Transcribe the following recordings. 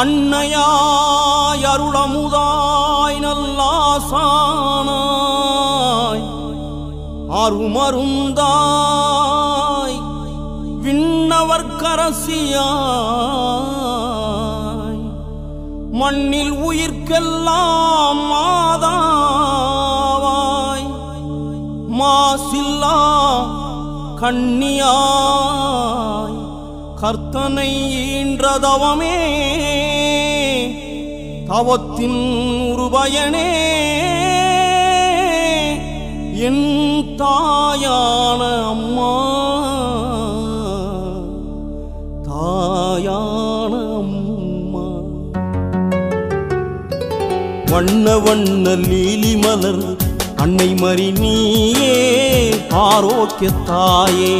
அன்னையாய் அருளமுதாய் நல்லாசானாய் அருமருந்தாய் விண்ணவர்க்கரசியாய் மண்ணில் உயிர்க்கெல்லாம் மாதாவாய் மாசில்லா கண்ணியாய் கர்த்தனை ஈன்றதவமே தவத்தின் உருபயனே என் தாயான அம்மா தாயான அம்மா வண்ண வண்ண லீலி மலர் அன்னை மறி நீயே ஆரோக்கியத்தாயே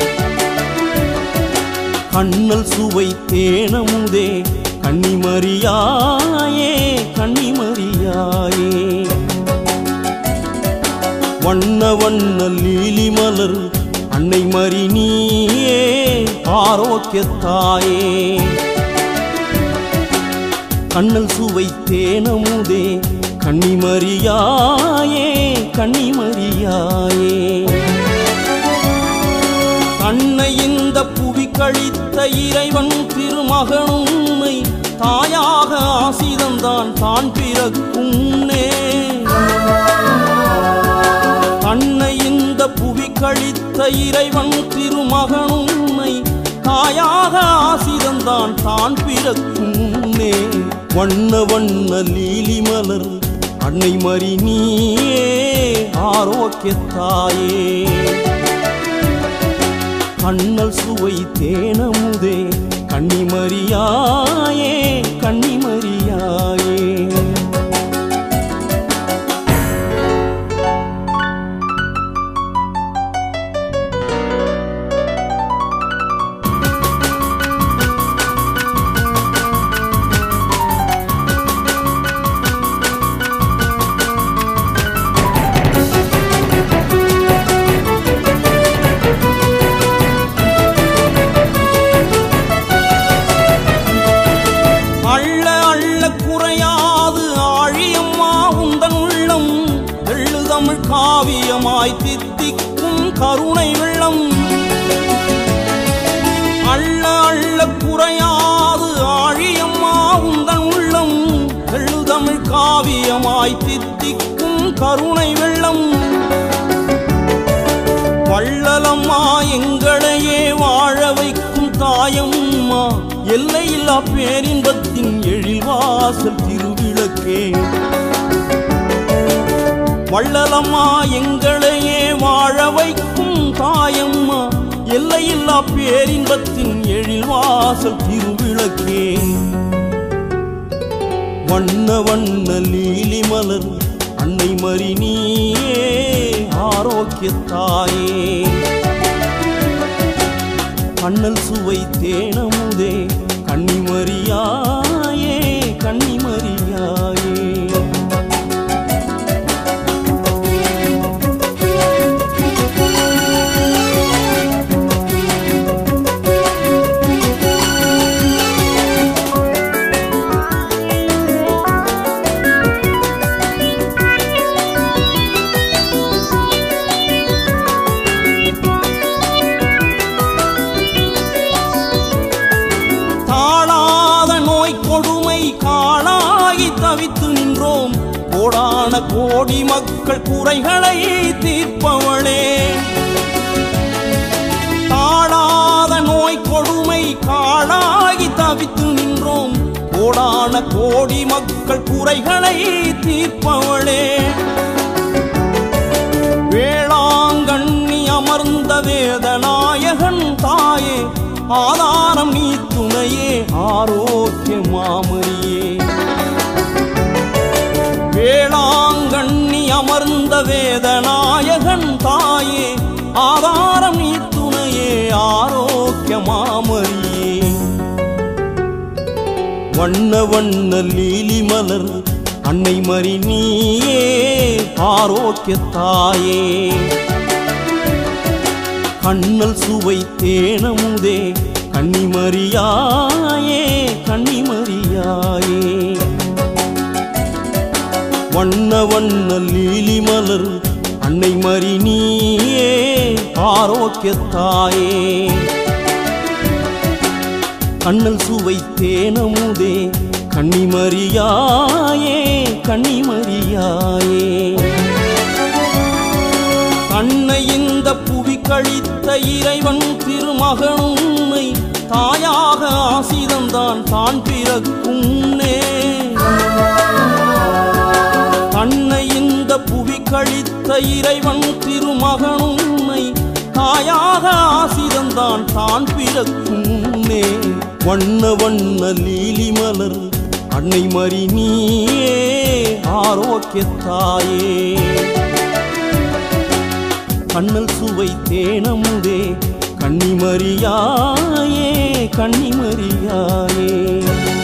கண்ணல் சுவை தேனமுதே கன்னிமரியாயே கன்னிமரியாயே வண்ண வண்ண லீலி மலர் அன்னை மறி நீயே ஆரோக்கியத்தாயே கண்ணல் சுவை தேனமுதே கன்னிமரியாயே கன்னிமரியாயே தன்னை இந்த புவி கழித்த இறைவன் திருமகனும்மை தாயாக ஆசிதந்தான் தான் பிறக்கும் முன்னே தன்னை இந்த புவி கழித்த இறைவன் திருமகனும்மை தாயாக ஆசிதந்தான் தான் பிறக்கும் முன்னே வண்ண வண்ண லீலி மலர் அன்னை மறி நீயே ஆரோக்கியத்தாயே கண்ணல் சுவை தேனமுதே கன்னிமரியாயே கன்னிமரியாயே அள்ள அள்ள குறையாது ஆழியம்மா உந்தன் உள்ளம் எள்ளுதமிழ் காவியமாய் தித்திக்கும் கருணை வெள்ளம் அள்ள அள்ள குறையாது ஆழியம்மா உந்தன் உள்ளம் எள்ளுதமிழ் காவியமாய் தித்திக்கும் கருணை வெள்ளம் வள்ளலம்மா எங்களையே வாழ வைக்கும் தாயம்மா எல்லையில்லா பேரின்பத்தின் எழில்வாசல் திருவிளக்கே வள்ளலம்மா எங்களையே வாழ வைக்கும் தாயம்மா எல்லையில்லா பேரின்பத்தின் எழில்வாசல் திருவிளக்கே வண்ண வண்ண லீலி மலர் அன்னை மறி நீயே ஆரோக்கியத்தாயே கண்ணல் சுவை தேனமுதே கன்னிமரியாயே கன்னிமரியாயே தாழாத நோய் கொடுமை காளாகி தவித்து நின்றோம் கோடான கோடி மக்கள் குறைகளை தீர்ப்பவளே தாழாத நோய் கொடுமை காளாகி தவித்து நின்றோம் கோடான கோடி மக்கள் குறைகளை தீர்ப்பவளே வேளாங்கண்ணி அமர்ந்த வேதநாயகன் தாயே ஆதாரம் நீ துணையே ஆரோக்கிய மாமரியே வேளாங்கண்ணி அமர்ந்த வேதநாயகன் தாயே ஆதாரம் நீ துணையே ஆரோக்கிய மாமரியே வண்ண வண்ண லீலி மலர் அன்னை மறி நீயே ஆரோக்கியத்தாயே கண்ணல் சுவை தேனமுதே கன்னிமரியாயே கன்னிமரியாயே வண்ண வண்ண லீலி மலர் அன்னை மரி நீயே ஆரோக்கியத்தாயே கண்ணல் சுவை தேனமுதே கன்னிமரியாயே கன்னிமரியாயே கண்ணை இந்த புவி கழித்த இறைவன் திருமகனுன்னை தாயாக ஆசிதந்தான் தான் பிறக்கும் முன்னே கண்ணை இந்த புவி கழித்த இறைவன் திருமகனுன்னை தாயாக ஆசிதந்தான் தான் பிறக்கும் முன்னே வண்ண வண்ண லீலி மலர் அன்னை மரி நீயே ஆரோக்கியத்தாயே கண்ணல் சுவை தேனமுதே கன்னிமரியாயே கன்னிமரியாயே